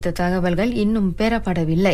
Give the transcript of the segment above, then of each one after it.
குறித்த தகவல்கள் இன்னும் பெறப்படவில்லை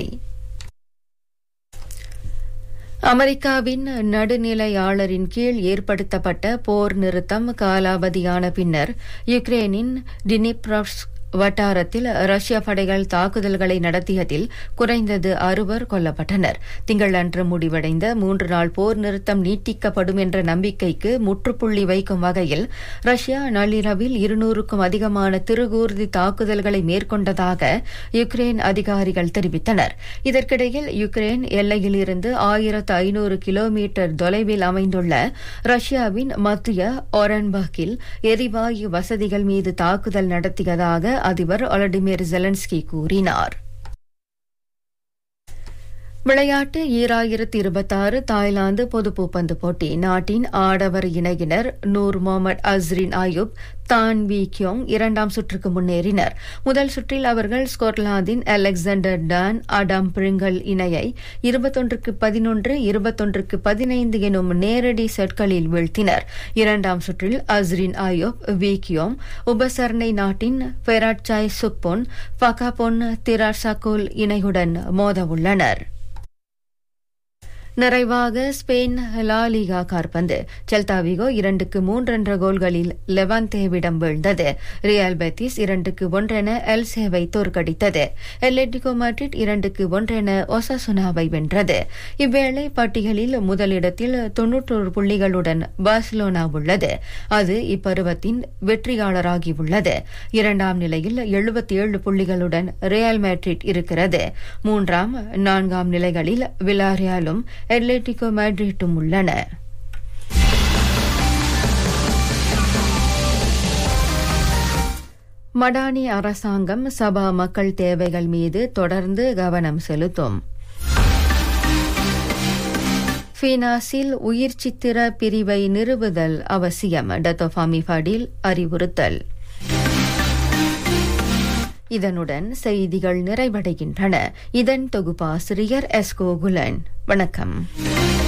அமெரிக்காவின் நடுநிலையாளரின் கீழ் ஏற்படுத்தப்பட்ட போர் நிறுத்தம் காலாவதியான பின்னர் யுக்ரேனின் டினிப்ரஸ் வட்டாரத்தில் ரஷ்ய படைகள் தாக்குதல்களை நடத்தியதில் குறைந்தது அறுவர் கொல்லப்பட்டனர் திங்களன்று முடிவடைந்த மூன்று நாள் போர் நிறுத்தம் நீட்டிக்கப்படும் என்ற நம்பிக்கைக்கு முற்றுப்புள்ளி வைக்கும் வகையில் ரஷ்யா நள்ளிரவில் இருநூறுக்கும் அதிகமான திருகூர்தி தாக்குதல்களை மேற்கொண்டதாக யுக்ரேன் அதிகாரிகள் தெரிவித்தனர் இதற்கிடையில் யுக்ரேன் எல்லையிலிருந்து ஆயிரத்து ஐநூறு கிலோமீட்டர் தொலைவில் அமைந்துள்ள ரஷ்யாவின் மத்திய ஒரன்பர்கில் எரிவாயு வசதிகள் மீது தாக்குதல் நடத்தியதாக அதிபர் ஒலடிமிர் ஜெலன்ஸ்கி கூறினார் விளையாட்டு ஈராயிரத்தி இருபத்தாறு தாய்லாந்து பொது பூப்பந்து போட்டி நாட்டின் ஆடவர் இணையினர் நூர் முகமது அஸ்ரின் ஆயுப் தான் வி கியோங் இரண்டாம் சுற்றுக்கு முன்னேறினர் முதல் சுற்றில் அவர்கள் ஸ்கொட்லாந்தின் அலெக்சாண்டர் டான் அடாம் பிரிங்கல் இணையை இருபத்தொன்றுக்கு பதினொன்று இருபத்தொன்றுக்கு பதினைந்து எனும் நேரடி செட்களில் வீழ்த்தினர் இரண்டாம் சுற்றில் அஸ்ரின் ஆயோப் வி கியோம் உபசரணை நாட்டின் பெராட்சாய் சுக்பொன் பகாபொன் திராசகுல் இணையுடன் மோதவுள்ளனர் நிறைவாக ஸ்பெயின் லா லீகா கார்பந்து செல்தாவிகோ இரண்டுக்கு மூன்றென்ற கோல்களில் லெவாந்தேவிடம் வீழ்ந்தது ரியால் பெத்திஸ் இரண்டுக்கு ஒன்றென எல்சேவை தோற்கடித்தது எல்லெட்டிகோ மாட்ரிட் இரண்டுக்கு ஒன்றென ஒசசுனாவை வென்றது இவ்வேளை பட்டியலில் முதலிடத்தில் தொன்னூற்றோரு புள்ளிகளுடன் பார்சிலோனா உள்ளது அது இப்பருவத்தின் வெற்றியாளராகியுள்ளது இரண்டாம் நிலையில் எழுபத்தி ஏழு புள்ளிகளுடன் ரியால் மேட்ரிட் இருக்கிறது மூன்றாம் நான்காம் நிலைகளில் விலாரியாலும் அட்லெட்டிகோ மேட்ரிட்டும் உள்ளன மடானி அரசாங்கம் சபா மக்கள் தேவைகள் மீது தொடர்ந்து கவனம் செலுத்தும் ஃபீனாஸில் உயிர் சித்திர பிரிவை நிறுவுதல் அவசியம் டத்தோஃபாமி ஃபடில் அறிவுறுத்தல் இதனுடன் செய்திகள் நிறைவடைகின்றன இதன் தொகுப்பாசிரியர் எஸ் கோகுலன் வணக்கம்